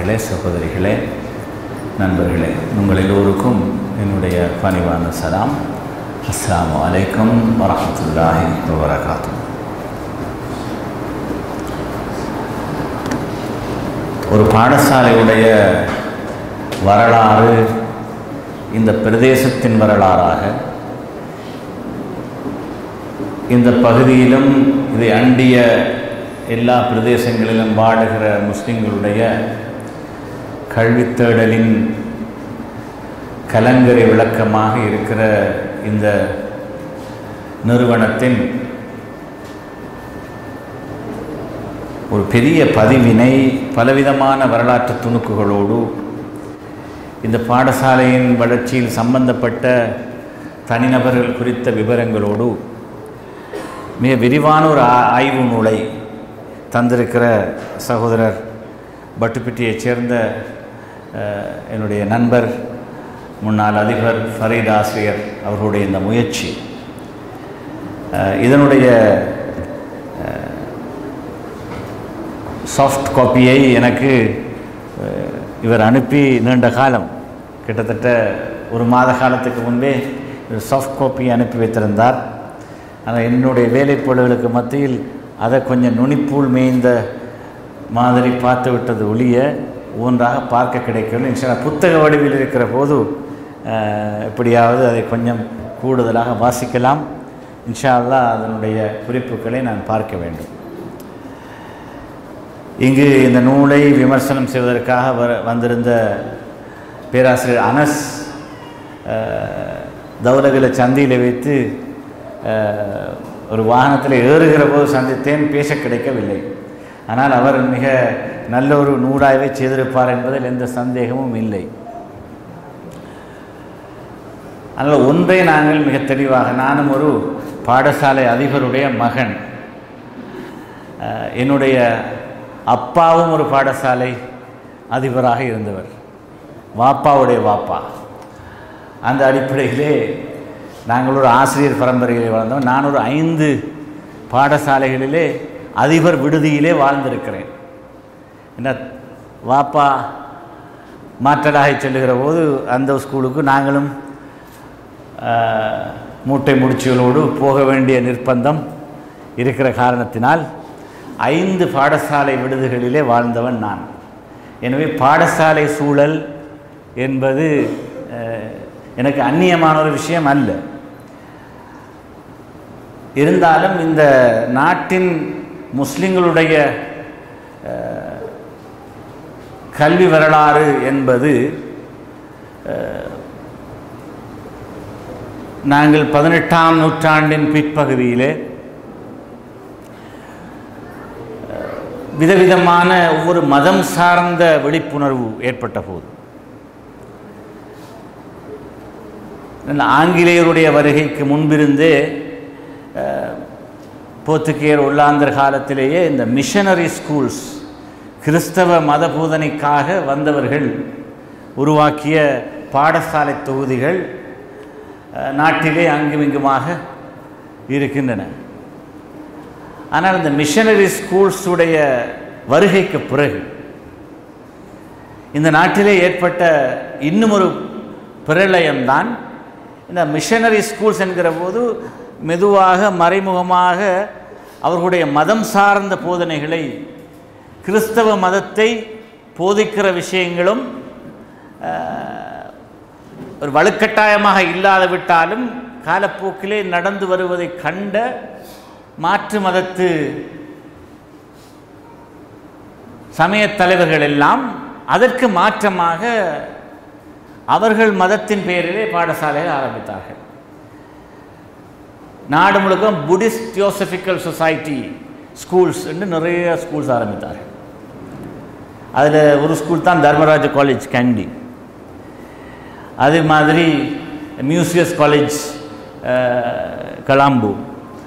சகோதரர்களே சகோதரிகளே நண்பர்களே உங்கள் எல்லோருக்கும் என்னுடைய பணிவான சலாம் அஸ்ஸலாமு அலைக்கும் வரஹ்மத்துல்லாஹி வபரகாத்து ஒரு பாடசாலையுடைய வரலாறு இந்த பிரதேசத்தின் வரலாறாக இந்த பகுதியிலும் இதை அண்டிய எல்லா பிரதேசங்களிலும் வாழுகிற முஸ்லிம்களுடைய கல்வித்தேடலின் கலங்கரை விளக்கமாக இருக்கிற இந்த நிறுவனத்தின் ஒரு பெரிய பதிவினை பலவிதமான வரலாற்று துணுக்குகளோடு இந்த பாடசாலையின் வளர்ச்சியில் சம்பந்தப்பட்ட தனிநபர்கள் குறித்த விவரங்களோடு மிக விரிவான ஒரு ஆ- ஆய்வு நூலை தந்திருக்கிற சகோதரர் பட்டுப்பிட்டியைச் சேர்ந்த அஹ், என்னுடைய நண்பர் முன்னாள் அதிபர் ஃபரீத் ஆசிரியர் அவர்களுடைய இந்த முயற்சி அஹ், இதனுடைய சாஃப்ட் காப்பியை எனக்கு அஹ், இவர் அனுப்பி நீண்ட காலம் கிட்டத்தட்ட ஒரு மாத காலத்துக்கு முன்பே சாஃப்ட் காப்பி அனுப்பி வைத்திருந்தார் ஆனால் என்னுடைய வேலைப்பொழுகளுக்கு மத்தியில் அதை கொஞ்சம் நுனிப்பூல் மேய்ந்த மாதிரி பார்த்து விட்டது ஒழிய ஒன்றாக பார்க்க கிடைக்கவில்லை இன்ஷா அல்லாஹ் புத்தக வடிவில் இருக்கிற போது அஹ், எப்படியாவது அதை கொஞ்சம் கூடுதலாக வாசிக்கலாம் இன்ஷா அல்லாஹ் அதனுடைய குறிப்புகளை நான் பார்க்க வேண்டும் இங்கு இந்த நூலை விமர்சனம் செய்வதற்காக வர வந்திருந்த பேராசிரியர் அனஸ் அஹ், தௌலகில சந்தியில் வைத்து அஹ், ஒரு வாகனத்தில் ஏறுகிற போது சந்தித்தேன் பேச கிடைக்கவில்லை ஆனால் அவர் மிக நல்ல ஒரு நூலாய்வை செய்திருப்பார் என்பதில் எந்த சந்தேகமும் இல்லை அதனால் ஒன்றை நாங்கள் மிக தெளிவாக நானும் ஒரு பாடசாலை அதிபருடைய மகன் அஹ், என்னுடைய அப்பாவும் ஒரு பாடசாலை அதிபராக இருந்தவர் வாப்பாவுடைய வாப்பா அந்த அடிப்படையிலே நாங்கள் ஒரு ஆசிரியர் பரம்பரையிலே வளர்ந்தோம் நான் ஒரு ஐந்து பாடசாலைகளிலே அதிபர் விடுதியிலே வாழ்ந்திருக்கிறேன் என்ன வாப்பா மாற்றலாகி செல்லுகிற போது அந்த ஸ்கூலுக்கு நாங்களும் ஆஹ், மூட்டை முடிச்சுகளோடு போக வேண்டிய நிர்பந்தம் இருக்கிற காரணத்தினால் ஐந்து பாடசாலை விடுதிகளிலே வாழ்ந்தவன் நான் எனவே பாடசாலை சூழல் என்பது அஹ், எனக்கு அந்நியமான ஒரு விஷயம் அல்ல இருந்தாலும் இந்த நாட்டின் முஸ்லிம்களுடைய அஹ், கல்வி வரலாறு என்பது அஹ், நாங்கள் பதினெட்டாம் நூற்றாண்டின் பிற்பகுதியிலே அஹ், விதவிதமான ஒவ்வொரு மதம் சார்ந்த விழிப்புணர்வு ஏற்பட்ட போது இந்த ஆங்கிலேயருடைய வருகைக்கு முன்பிருந்தே அஹ், போர்த்துகேயர் ஒல்லாந்தர் காலத்திலேயே இந்த மிஷனரி ஸ்கூல்ஸ் கிறிஸ்தவ மத போதனைக்காக வந்தவர்கள் உருவாக்கிய பாடசாலை தொகுதிகள் அஹ், நாட்டிலே அங்குமிங்குமாக இருக்கின்றன ஆனால் இந்த மிஷனரி ஸ்கூல்ஸுடைய வருகைக்கு பிறகு இந்த நாட்டிலே ஏற்பட்ட இன்னும் ஒரு பிரளயம்தான் இந்த மிஷனரி ஸ்கூல்ஸ் என்கிற போது மெதுவாக மறைமுகமாக அவர்களுடைய மதம் சார்ந்த போதனைகளை கிறிஸ்தவ மதத்தை போதிக்கிற விஷயங்களும் அஹ், ஒரு வலுக்கட்டாயமாக இல்லாத விட்டாலும் காலப்போக்கிலே நடந்து வருவதை கண்ட மாற்று மதத்து சமயத் தலைவர்கள் எல்லாம் அதற்கு மாற்றமாக அவர்கள் மதத்தின் பெயரிலே பாடசாலையை ஆரம்பித்தார்கள் நாடு முழுக்க புத்திஸ்ட் தியோசபிக்கல் சொசைட்டி ஸ்கூல்ஸ் என்று நிறைய ஸ்கூல்ஸ் ஆரம்பித்தார்கள் அதில் ஒரு ஸ்கூல் தான் தர்மராஜ காலேஜ் கேண்டி அதே மாதிரி மியூசியஸ் காலேஜ் கலாம்பு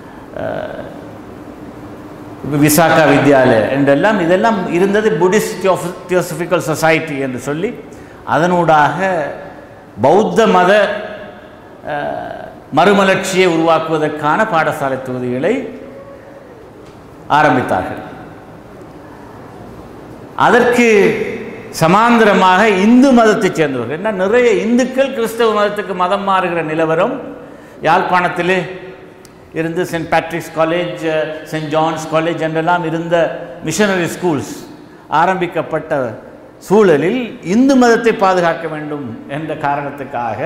இப்போ விசாகா வித்யாலயா என்றெல்லாம் இதெல்லாம் இருந்தது புத்திஸ்ட் தியோஃப தியோசபிக்கல் சொசைட்டி என்று சொல்லி அதனூடாக பௌத்த மத அஹ், மறுமலர்ச்சியை உருவாக்குவதற்கான பாடசாலை தொகுதிகளை ஆரம்பித்தார்கள் அதற்கு சமாந்தரமாக இந்து மதத்தைச் சேர்ந்தவர்கள் என்ன நிறைய இந்துக்கள் கிறிஸ்தவ மதத்துக்கு மதம் மாறுகிற நிலவரம் யாழ்ப்பாணத்திலே இருந்து Saint Patrick's college Saint John's college என்றெல்லாம் இருந்த மிஷனரி ஸ்கூல்ஸ் ஆரம்பிக்கப்பட்ட சூழலில் இந்து மதத்தை பாதுகாக்க வேண்டும் என்ற காரணத்துக்காக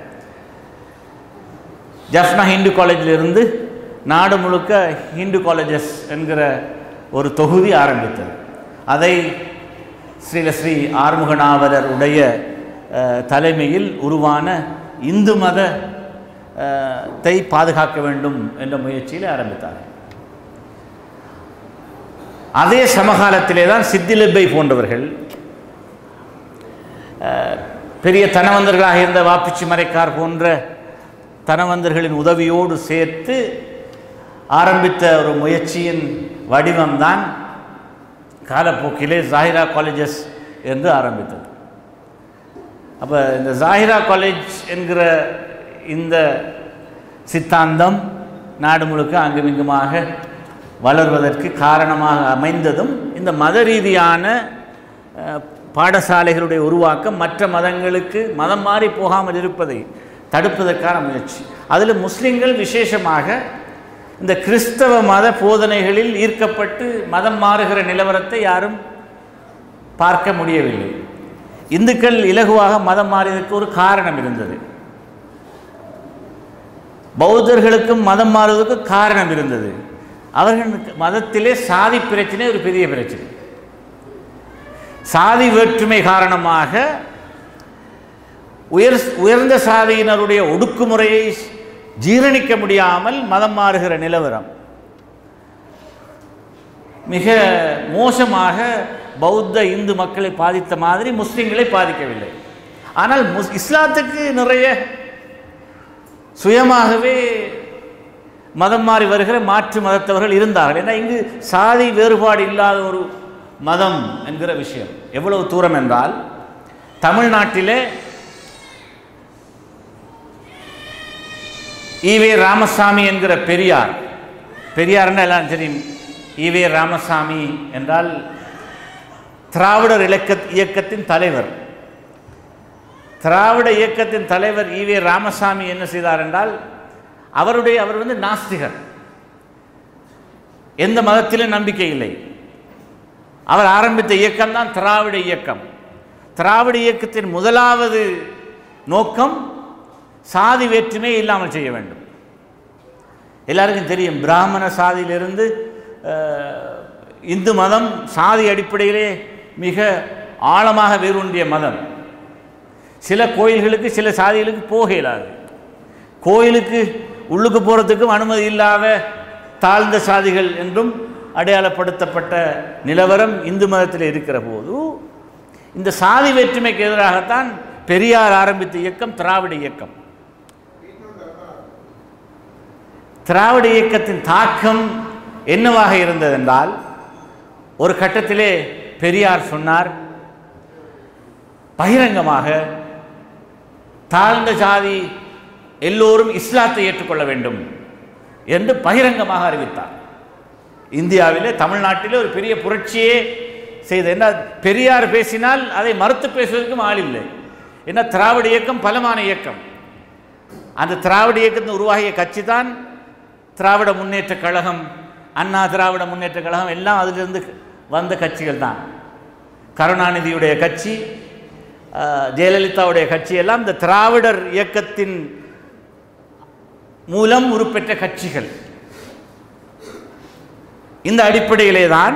ஜஃப்னா ஹிந்து காலேஜிலிருந்து நாடு முழுக்க ஹிந்து காலேஜஸ் என்கிற ஒரு தொகுதி ஆரம்பித்தது அதை ஸ்ரீலஸ்ரீ ஆறுமுகநாதர் உடைய அஹ், தலைமையில் உருவான இந்து மத அஹ், த்தை பாதுகாக்க வேண்டும் என்ற முயற்சியில் ஆரம்பித்தார் அதே சமகாலத்திலே தான் சித்திலிப்பை போன்றவர்கள் அஹ், பெரிய தனவந்தர்களாக இருந்த வாப்பிச்சி மரைக்கார் போன்ற தனவந்தர்களின் உதவியோடு சேர்த்து ஆரம்பித்த ஒரு முயற்சியின் வடிவம்தான் காலப்போக்கிலே ஜாகிரா காலேஜஸ் என்று ஆரம்பித்தது அப்போ இந்த ஜாகிரா காலேஜ் என்கிற இந்த சித்தாந்தம் நாடு முழுக்க அங்குமிங்குமாக வளர்வதற்கு காரணமாக அமைந்ததும் இந்த மத ரீதியான அஹ், பாடசாலைகளுடைய உருவாக்கம் மற்ற மதங்களுக்கு மதம் மாறி போகாமல் இருப்பதை தடுப்பதற்கான முயற்சி அதில் முஸ்லிம்கள் விசேஷமாக இந்த கிறிஸ்தவ மத போதனைகளில் ஈர்க்கப்பட்டு மதம் மாறுகிற நிலவரத்தை யாரும் பார்க்க முடியவில்லை இந்துக்கள் இலகுவாக மதம் மாறியதற்கு ஒரு காரணம் இருந்தது பௌத்தர்களுக்கும் மதம் மாறுவதற்கு காரணம் இருந்தது அவர்களுக்கு மதத்திலே சாதி பிரச்சனை ஒரு பெரிய பிரச்சனை சாதி வேற்றுமை காரணமாக உயர் உயர்ந்த சாதியினருடைய ஒடுக்குமுறையை ஜீரணிக்க முடியாமல் மதம் மாறுகிற நிலவரம் மிக மோசமாக பௌத்த இந்து மக்களை பாதித்த மாதிரி முஸ்லிம்களை பாதிக்கவில்லை ஆனால் முஸ் இஸ்லாத்துக்கு நிறைய சுயமாகவே மதம் மாறி வருகிற மாற்று மதத்தவர்கள் இருந்தார்கள் ஏன்னா இங்கு சாதி வேறுபாடு இல்லாத ஒரு மதம் என்கிற விஷயம் எவ்வளவு தூரம் என்றால் தமிழ்நாட்டிலே ஈவே ராமசாமி என்கிற பெரியார் பெரியார்னா எல்லாம் தெரியும் ஈவே ராமசாமி என்றால் திராவிடர் இலக்க இயக்கத்தின் தலைவர் திராவிட இயக்கத்தின் தலைவர் ஈவே ராமசாமி என்ன செய்தார் என்றால் அவருடைய அவர் வந்து நாஸ்திகர் எந்த மதத்திலும் நம்பிக்கை இல்லை அவர் ஆரம்பித்த இயக்கம் தான் திராவிட இயக்கம் திராவிட இயக்கத்தின் முதலாவது நோக்கம் சாதி வேற்றுமையை இல்லாமல் செய்ய வேண்டும் எல்லாருக்கும் தெரியும் பிராமண சாதியிலிருந்து அஹ், இந்து மதம் சாதி அடிப்படையிலே மிக ஆழமாக வேரூன்றிய மதம் சில கோயில்களுக்கு சில சாதிகளுக்கு போக இயலாது கோயிலுக்கு உள்ளுக்கு போகிறதுக்கும் அனுமதி இல்லாத தாழ்ந்த சாதிகள் என்றும் அடையாளப்படுத்தப்பட்ட நிலவரம் இந்து மதத்தில் இருக்கிற போது இந்த சாதி வேற்றுமைக்கு எதிராகத்தான் பெரியார் ஆரம்பித்த இயக்கம் திராவிட இயக்கம் திராவிட இயக்கத்தின் தாக்கம் என்னவாக இருந்ததென்றால் ஒரு கட்டத்திலே பெரியார் சொன்னார் பகிரங்கமாக தாழ்ந்த சாதி எல்லோரும் இஸ்லாத்தை ஏற்றுக்கொள்ள வேண்டும் என்று பகிரங்கமாக அறிவித்தார் இந்தியாவிலே தமிழ்நாட்டிலே ஒரு பெரிய புரட்சியே செய்த என்ன பெரியார் பேசினால் அதை மறுத்து பேசுவதற்கும் ஆள் இல்லை என்ன திராவிட இயக்கம் பலமான இயக்கம் அந்த திராவிட இயக்கத்தின் உருவாகிய கட்சி தான் திராவிட முன்னேற்ற கழகம் அண்ணா திராவிட முன்னேற்ற கழகம் எல்லாம் அதிலிருந்து வந்த கட்சிகள் தான் கருணாநிதியுடைய கட்சி அஹ், ஜெயலலிதாவுடைய கட்சி எல்லாம் இந்த திராவிடர் இயக்கத்தின் மூலம் உருப்பெற்ற கட்சிகள் இந்த அடிப்படையிலே தான்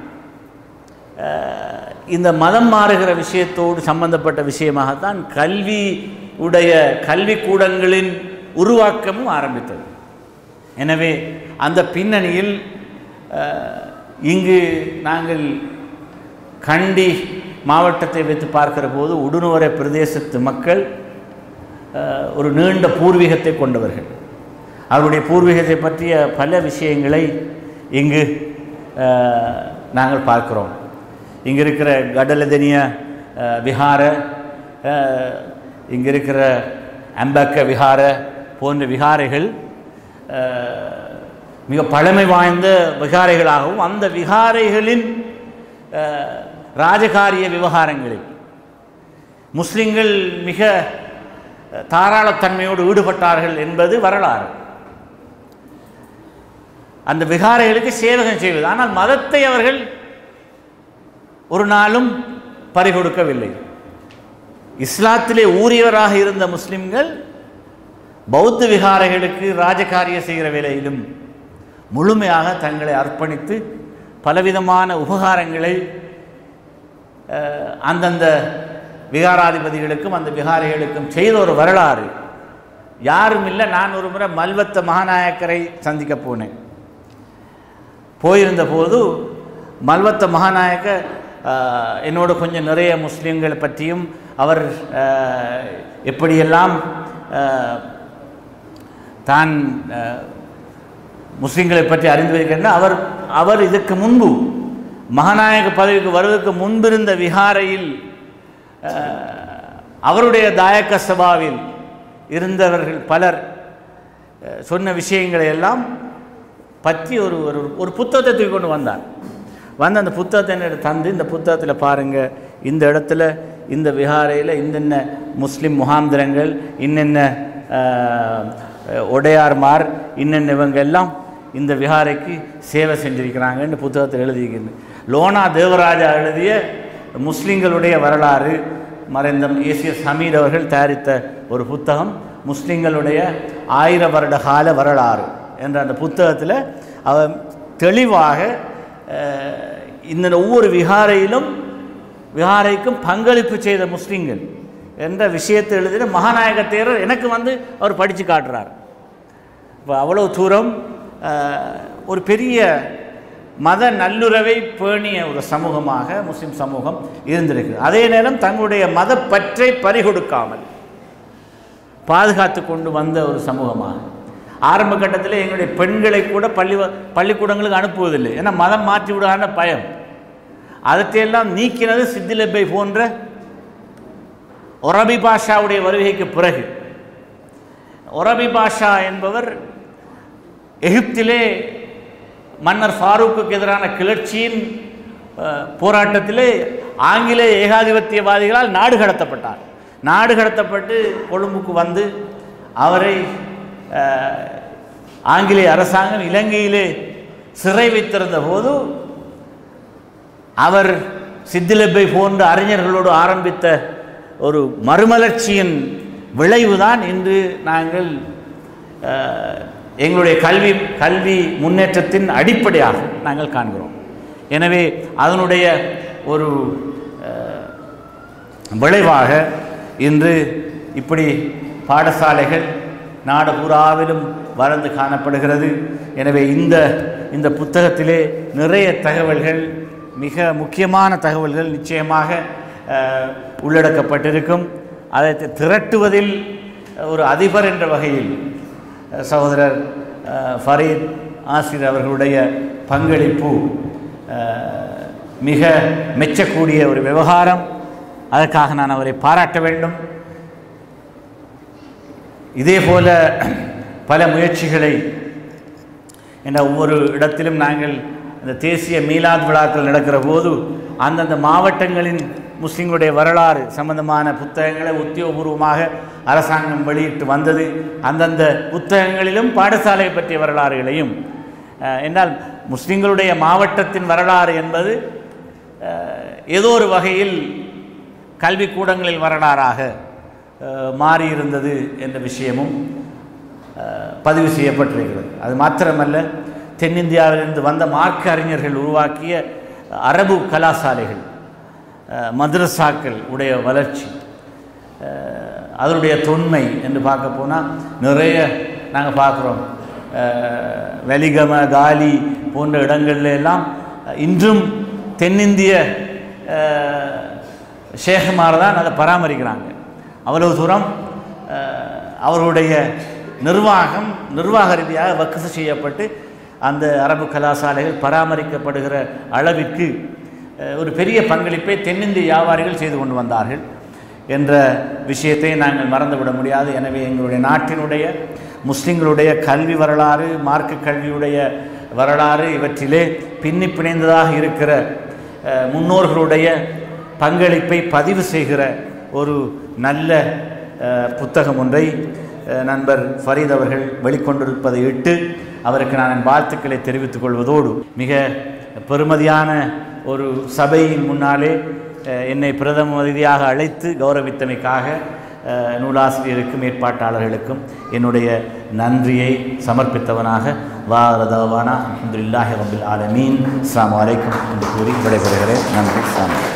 அஹ், இந்த மதம் மாறுகிற விஷயத்தோடு சம்பந்தப்பட்ட விஷயமாகத்தான் கல்வி உடைய கல்விக்கூடங்களின் உருவாக்கமும் ஆரம்பித்தது எனவே அந்த பின்னணியில் அஹ், இங்கு நாங்கள் கண்டி மாவட்டத்தை வைத்து பார்க்கிற போது உடுனுவரை பிரதேசத்து மக்கள் அஹ், ஒரு நீண்ட பூர்வீகத்தை கொண்டவர்கள் அவருடைய பூர்வீகத்தை பற்றிய பல விஷயங்களை இங்கு அஹ், நாங்கள் பார்க்கிறோம் இங்கு இருக்கிற கடலதனிய அஹ், விஹார அஹ், இங்கு இருக்கிற அம்பக்க விஹார போன்ற விகாரைகள் அஹ், மிக பழமை வாய்ந்த விகாரைகளாகவும் அந்த விகாரைகளின் அஹ், ராஜகாரிய விவகாரங்களில் முஸ்லிம்கள் மிக தாராளத்தன்மையோடு ஈடுபட்டார்கள் என்பது வரலாறு அந்த விகாரைகளுக்கு சேவகம் செய்வது ஆனால் மதத்தை அவர்கள் ஒரு நாளும் பறிகொடுக்கவில்லை இஸ்லாத்திலே ஊறியவராக இருந்த முஸ்லிம்கள் பௌத்த விகாரைகளுக்கு ராஜகாரிய செய்கிற வேளையிலும் முழுமையாக தங்களை அர்ப்பணித்து பலவிதமான உபகாரங்களை அஹ், அந்தந்த விகாராதிபதிகளுக்கும் அந்த விகாரிகளுக்கும் செய்த ஒரு வரலாறு யாரும் இல்லை நான் ஒரு முறை மல்வத்த மகாநாயக்கரை சந்திக்க போனேன் போயிருந்த போது மல்வத்த மகாநாயக்க அஹ், என்னோட கொஞ்சம் நிறைய முஸ்லீம்களை பற்றியும் அவர் அஹ், எப்படியெல்லாம் அஹ், தான் அஹ், முஸ்லிம்களை பற்றி அறிந்து வைக்கின்ற அவர் அவர் இதற்கு முன்பு மகாநாயக பதவிக்கு வருவதற்கு முன்பிருந்த விகாரையில் அஹ், அவருடைய தாயக்க சபாவில் இருந்தவர்கள் பலர் அஹ், சொன்ன விஷயங்களை எல்லாம் பற்றி ஒரு ஒரு ஒரு புத்தகத்தை தூக்கி கொண்டு வந்தார் வந்து அந்த புத்தகத்தை என்னிடம் தந்து இந்த புத்தகத்தில் பாருங்கள் இந்த இடத்துல இந்த விகாரையில் இன்னென்ன முஸ்லிம் முகாந்திரங்கள் இன்னென்ன அஹ், உடையார்மார் இன்னென்ன இவங்க எல்லாம் இந்த விகாரைக்கு சேவை செஞ்சிருக்கிறாங்கன்னு புத்தகத்தில் எழுதியிருக்கிறது லோனா தேவராஜா எழுதிய முஸ்லிம்களுடைய வரலாறு மறைந்த ஏசிஎஸ் ஹமீத் அவர்கள் தயாரித்த ஒரு புத்தகம் முஸ்லிம்களுடைய ஆயிர வருட கால வரலாறு என்ற அந்த புத்தகத்தில் அவர் தெளிவாக அஹ், இந்த ஒவ்வொரு விகாரையிலும் விகாரைக்கும் பங்களிப்பு செய்த முஸ்லிம்கள் என்ற விஷயத்தை எழுதின மகாநாயக தேரர் எனக்கு வந்து அவர் படித்து காட்டுறார் இப்போ அவ்வளோ தூரம் அஹ், ஒரு பெரிய மத நல்லுறவை பேணிய ஒரு சமூகமாக முஸ்லிம் சமூகம் இருந்திருக்கு அதே நேரம் தங்களுடைய மதப்பற்றை பறிகொடுக்காமல் பாதுகாத்து கொண்டு வந்த ஒரு சமூகமாக ஆரம்ப கட்டத்தில் எங்களுடைய பெண்களை கூட பள்ளி பள்ளிக்கூடங்களுக்கு அனுப்புவதில்லை ஏன்னா மதம் மாற்றி விடான பயம் அதற்றையெல்லாம் நீக்கினது சித்திலப்பை போன்ற ஒரபி பாஷாவுடைய வருகைக்கு பிறகு ஒரபி பாஷா என்பவர் எகிப்திலே மன்னர் ஃபாரூக்குக்கு எதிரான கிளர்ச்சியின் அஹ், போராட்டத்திலே ஆங்கில ஏகாதிபத்தியவாதிகளால் நாடு கடத்தப்பட்டார் நாடு கடத்தப்பட்டு கொழும்புக்கு வந்து அவரை அஹ், ஆங்கிலேய அரசாங்கம் இலங்கையிலே சிறை வைத்திருந்த போது அவர் சித்திலப்பை போன்ற அறிஞர்களோடு ஆரம்பித்த ஒரு மறுமலர்ச்சியின் விளைவுதான் இன்று நாங்கள் அஹ், எங்களுடைய கல்வி கல்வி முன்னேற்றத்தின் அடிப்படையாக நாங்கள் காண்கிறோம் எனவே அதனுடைய ஒரு அஹ், விளைவாக இன்று இப்படி பாடசாலைகள் நாடு பூராவிலும் வளர்ந்து காணப்படுகிறது எனவே இந்த இந்த புத்தகத்திலே நிறைய தகவல்கள் மிக முக்கியமான தகவல்கள் நிச்சயமாக அஹ், உள்ளடக்கப்பட்டிருக்கும் அதை தி- திரட்டுவதில் ஒரு அதிபர் என்ற வகையில் அஹ், சகோதரர் அஹ், ஃபரீத் ஆசிர் அவர்களுடைய பங்களிப்பு அஹ், மிக மெச்சக்கூடிய ஒரு விவகாரம் அதற்காக நான் அவரை பாராட்ட வேண்டும் இதே போல பல முயற்சிகளை என்ற ஒவ்வொரு இடத்திலும் நாங்கள் இந்த தேசிய மீலாத் விழாக்கள் நடக்கிற போது அந்தந்த மாவட்டங்களின் முஸ்லிம்களுடைய வரலாறு சம்பந்தமான புத்தகங்களை உத்தியோகபூர்வமாக அரசாங்கம் வெளியிட்டு வந்தது அந்தந்த புத்தகங்களிலும் பாடசாலை பற்றிய வரலாறுகளையும் அஹ், என்றால் முஸ்லிம்களுடைய மாவட்டத்தின் வரலாறு என்பது அஹ், ஏதோ ஒரு வகையில் கல்விக்கூடங்களில் வரலாறாக அஹ், மாறியிருந்தது என்ற விஷயமும் அஹ், பதிவு செய்யப்பட்டிருக்கிறது அது மாத்திரமல்ல தென்னிந்தியாவிலிருந்து வந்த மார்க்க அறிஞர்கள் உருவாக்கிய அரபு கலாசாலைகள் அஹ், மദ്രസാக்கள் உடைய வளர்ச்சி அஹ், அதனுடைய தொன்மை என்று பார்க்க போனால் நிறைய நாங்கள் பார்க்குறோம் வெலிகம காலி போன்ற இடங்கள்ல எல்லாம் இன்றும் தென்னிந்திய அஹ், ஷேகுமார் தான் அதை பராமரிக்கிறாங்க அவ்வளவு தூரம் அஹ், அவர்களுடைய நிர்வாகம் நிர்வாக ரீதியாக வக்கசு செய்யப்பட்டு அந்த அரபு கலாசாலைகள் பராமரிக்கப்படுகிற அளவிற்கு அஹ், ஒரு பெரிய பங்களிப்பை தென்னிந்திய வியாபாரிகள் செய்து கொண்டு வந்தார்கள் என்ற விஷயத்தை நாங்கள் மறந்துவிட முடியாது எனவே எங்களுடைய நாட்டினுடைய முஸ்லிம்களுடைய கல்வி வரலாறு மார்க்க கல்வியுடைய வரலாறு இவற்றிலே பின்னி பிணைந்ததாக இருக்கிற அஹ், முன்னோர்களுடைய பங்களிப்பை பதிவு செய்கிற ஒரு நல்ல அஹ், புத்தகம் ஒன்றை அஹ், நண்பர் ஃபரீத் அவர்கள் வெளிக்கொண்டிருப்பதை இட்டு அவருக்கு நான் என் வாழ்த்துக்களை தெரிவித்துக் கொள்வதோடு மிக பெருமதியான ஒரு சபையின் முன்னாலே அஹ், என்னை பிரதம அதிதியாக அழைத்து கௌரவித்தமைக்காக அஹ், நூலாசிரியருக்கும் ஏற்பாட்டாளர்களுக்கும் என்னுடைய நன்றியை சமர்ப்பித்தவனாக வாரதவானா அல்ஹம்துலில்லாஹி ரபில் ஆலமீன் அஸ்ஸலாமு அலைக்கும் என்று கூறி விடைபெறுகிறேன் நன்றி சாமி